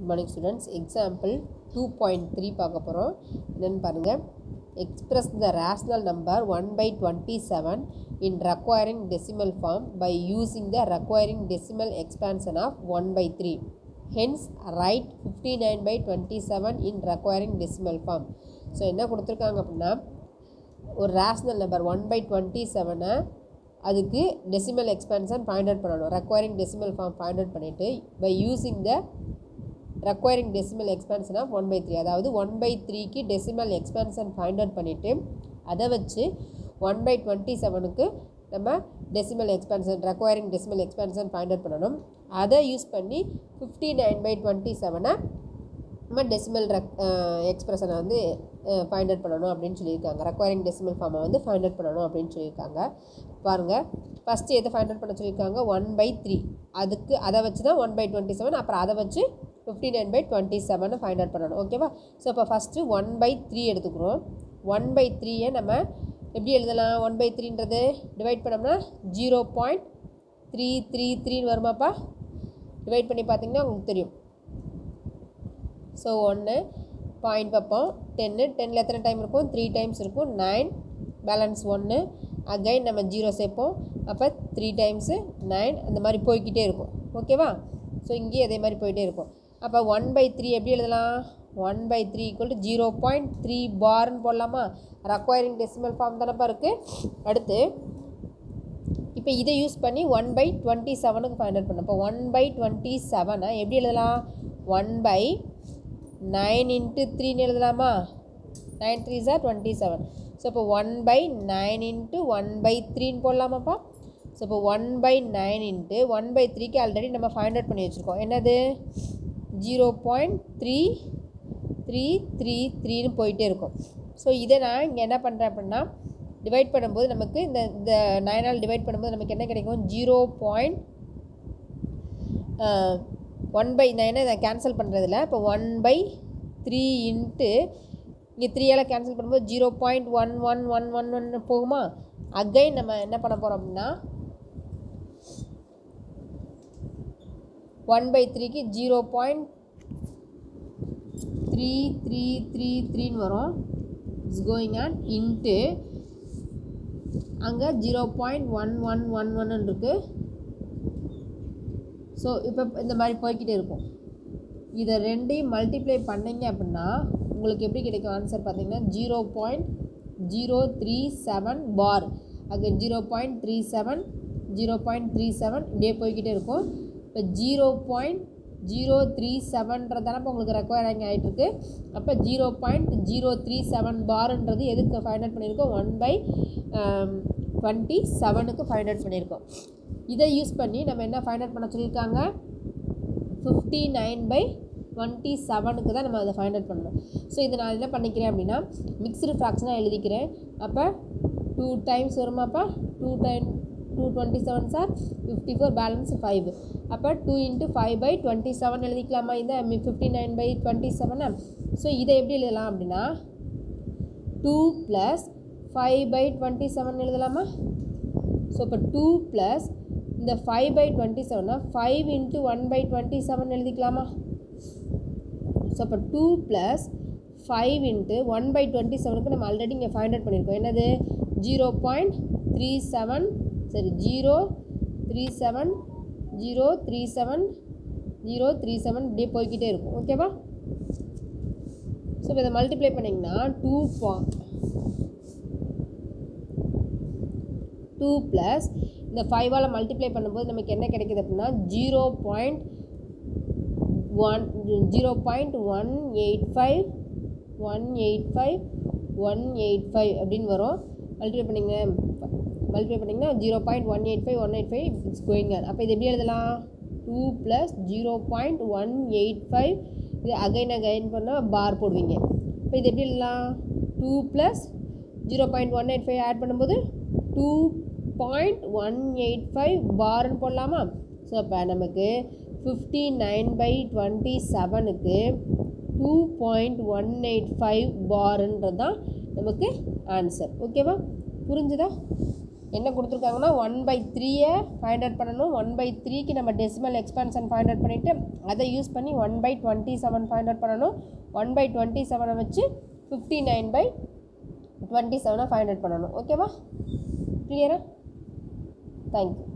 good morning students example two point three பார்க்க போகிறோம் என்னென்னு பாருங்கள் express the rational number one by twenty seven in recurring decimal form by using the recurring decimal expansion of one by three hence write fifty nine by twenty seven in recurring decimal form so என்ன கொடுத்துருக்காங்க அப்படின்னா ஒரு rational number one by twenty செவனை அதுக்கு decimal expansion find out பண்ணணும் recurring decimal form find out பண்ணிவிட்டு by using the recurring decimal expansion of one by three அதாவது one by த்ரீக்கு டெசிமல் எக்ஸ்பென்ஷன் ஃபைண்ட் அவுட் பண்ணிவிட்டு அதை வச்சு ஒன் பை டுவெண்ட்டி செவனுக்கு நம்ம decimal expansion recurring decimal expansion find out பண்ணணும் அதை யூஸ் பண்ணி ஃபிஃப்டி நைன் பை டுவெண்ட்டி செவனை நம்ம டெசிமல் ரெக் எக்ஸ்பிரஷனை வந்து ஃபைண்ட் அவுட் பண்ணணும் அப்படின்னு சொல்லியிருக்காங்க ரெக்வயரிங் டெசிமல் ஃபார்மை வந்து ஃபைண்ட் அவுட் பண்ணணும் அப்படின்னு சொல்லியிருக்காங்க பாருங்கள் ஃபஸ்ட்டு எதை ஃபைண்ட் அவுட் பண்ண சொல்லியிருக்காங்க ஒன் பை த்ரீ அதுக்கு அதை வச்சு தான் ஒன் பை டுவெண்ட்டி செவன் அப்புறம் அதை வச்சு ஃபிஃப்டி நைன் பை டுவெண்ட்டி செவனை ஃபைண்ட் அவுட் பண்ணணும் ஓகேவா ஸோ இப்போ ஃபஸ்ட்டு ஒன் பை த்ரீ எடுத்துக்கிறோம் ஒன் பை த்ரீயை நம்ம எப்படி எழுதலாம் ஒன் பை த்ரீன்றது டிவைட் பண்ணோம்னா ஜீரோ பாயிண்ட் த்ரீ த்ரீ த்ரீன்னு வருமாப்பா டிவைட் பண்ணி பார்த்தீங்கன்னா உங்களுக்கு தெரியும் ஸோ ஒன்று பாயிண்ட் பார்ப்போம் டென்னு டென்னில் எத்தனை டைம் இருக்கும் த்ரீ டைம்ஸ் இருக்கும் நைன் பேலன்ஸ் ஒன்று அகைன் நம்ம ஜீரோ சேர்ப்போம் அப்போ த்ரீ டைம்ஸு நைன் அந்த மாதிரி போய்கிட்டே இருக்கும் ஓகேவா ஸோ இங்கேயும் அதே மாதிரி போயிட்டே இருக்கும் அப்போ ஒன் பை த்ரீ எப்படி எழுதலாம் one by three equal to zero point three பார்னு போடலாமா ரெக்வயரிங் டெசிமல் ஃபார்ம் தானப்பா இருக்குது அடுத்து இப்போ இதை யூஸ் பண்ணி ஒன் பை டுவெண்ட்டி செவனுக்கு ஃபைண்ட் அவுட் பண்ணோம் இப்போ ஒன் பை டுவெண்ட்டி செவனை எப்படி எழுதலாம் ஒன் பை நைன் இன்ட்டு த்ரீன்னு எழுதலாமா நைன் த்ரீ சார் டுவெண்ட்டி செவன் ஸோ இப்போ one by nine into one by த்ரீன்னு போடலாமாப்பா ஸோ இப்போ one by nine into one by த்ரீக்கு ஆல்ரெடி நம்ம ஃபைண்ட் அவுட் பண்ணி வச்சுருக்கோம் என்னது zero point three three three த்ரீன்னு போயிட்டே இருக்கும் ஸோ இதை நான் இங்கே என்ன பண்ணுறேன் அப்படின்னா டிவைட் பண்ணும்போது நமக்கு இந்த இந்த நைனால் டிவைட் பண்ணும்போது நமக்கு என்ன கிடைக்கும் ஜீரோ பாயிண்ட் ஒன் பை நான் என்ன இதை கேன்சல் பண்ணுறதில்ல இப்போ ஒன் பை த்ரீ இன்ட்டு இங்கே த்ரீயால் கேன்சல் பண்ணும்போது zero point one one one one one போகுமா அகைன் நம்ம என்ன பண்ண போகிறோம் அப்படின்னா ஒன் பை த்ரீக்கு zero point three three three த்ரீன்னு வரும் இட்ஸ் கோயிங் ஆன் இன்ட்டு அங்கே zero point one one one ஒன்னு இருக்குது ஸோ இப்போ இந்த மாதிரி போய்கிட்டே இருக்கும் இதை ரெண்டையும் மல்டிப்ளை பண்ணிங்க அப்படின்னா உங்களுக்கு எப்படி கிடைக்கும் ஆன்சர் பார்த்தீங்கன்னா zero point zero three seven bar அங்கே zero point three seven zero point three seven இப்படியே போய்கிட்டே இருக்கும் இப்போ ஜீரோ பாயிண்ட் ஜீரோ த்ரீ செவன்றதான இப்போ உங்களுக்கு ரெக்வயரிங் ஆகிட்டுருக்கு அப்போ zero point zero three seven பார்ன்றது எதுக்கு ஃபைண்ட் அவுட் பண்ணியிருக்கோம் ஒன் பை டுவெண்ட்டி செவனுக்கு ஃபைண்ட் அவுட் பண்ணியிருக்கோம் இதை யூஸ் பண்ணி நம்ம என்ன ஃபைண்ட் அவுட் பண்ண சொல்லியிருக்காங்க ஃபிஃப்டி நைன் பை டுவெண்ட்டி செவனுக்கு தான் நம்ம அதை ஃபைண்ட் அவுட் பண்ணணும் ஸோ இதை நான் என்ன பண்ணிக்கிறேன் அப்படின்னா மிக்சடு ஃப்ராக்ஷனாக எழுதிக்கிறேன் அப்போ டூ டைம்ஸ் வருமாப்பா two time two twenty seven சார் ஃபிஃப்டி ஃபோர் பேலன்ஸ் ஃபைவ் அப்போ two into five by twenty seven எழுதிக்கலாமா இந்த ஃபிஃப்டி நைன் பை டுவெண்ட்டி செவனா ஸோ இதை எப்படி எழுதலாம் அப்படின்னா two plus five by twenty seven எழுதலாமா ஸோ இப்போ டூ ப்ளஸ் இந்த ஃபைவ் பை டுவெண்ட்டி செவனா five into one by twenty seven எழுதிக்கலாமா ஸோ அப்போ two plus five into one by twenty செவனுக்கு நம்ம ஆல்ரெடி இங்கே ஃபைண்ட் அவுட் பண்ணியிருக்கோம் என்னது ஜீரோ பாயிண்ட் த்ரீ செவன் சரி zero three seven zero three seven zero three seven இப்படியே போய்கிட்டே இருக்கும் ஓகேவா ஸோ இப்போ இதை மல்டிப்ளை பண்ணிங்கன்னா டூ பா டூ ப்ளஸ் இந்த ஃபைவால் மல்டிப்ளை பண்ணும்போது நமக்கு என்ன கிடைக்குது அப்படின்னா zero point one zero point one eight five one eight five one eight five அப்படின்னு வரும் மல்டிப்ளை பண்ணிங்க மல்டிப்ளை பண்ணிங்கன்னா zero point one eight five one eight five it's going on அப்போ இது எப்படி எழுதலாம் two plus zero point one eight five இது again again பண்ணால் பார் போடுவீங்க இப்போ இது எப்படி எழுதலாம் two plus zero point one eight five add பண்ணும்போது two point one eight five பார்னு போடலாமா ஸோ அப்போ நமக்கு ஃபிஃப்டி நைன் பை டுவெண்ட்டி செவனுக்கு two point one eight five பார்ன்றது தான் நமக்கு ஆன்சர் ஓகேவா புரிஞ்சுதா என்ன கொடுத்துருக்காங்கன்னா ஒன் பை த்ரீயை ஃபைண்ட் அவுட் பண்ணணும் ஒன் பை த்ரீக்கு நம்ம டெசிமல் எக்ஸ்பான்ஷன் ஃபைண்ட் அவுட் பண்ணிவிட்டு அதை யூஸ் பண்ணி one by twenty seven find out பண்ணணும் ஒன் பை டுவெண்ட்டி செவனை வச்சு ஃபிஃப்டி நைன் பை டுவெண்ட்டி செவனை ஃபைண்ட் அவுட் பண்ணணும் ஓகேவா கிளியரா தேங்க்யூ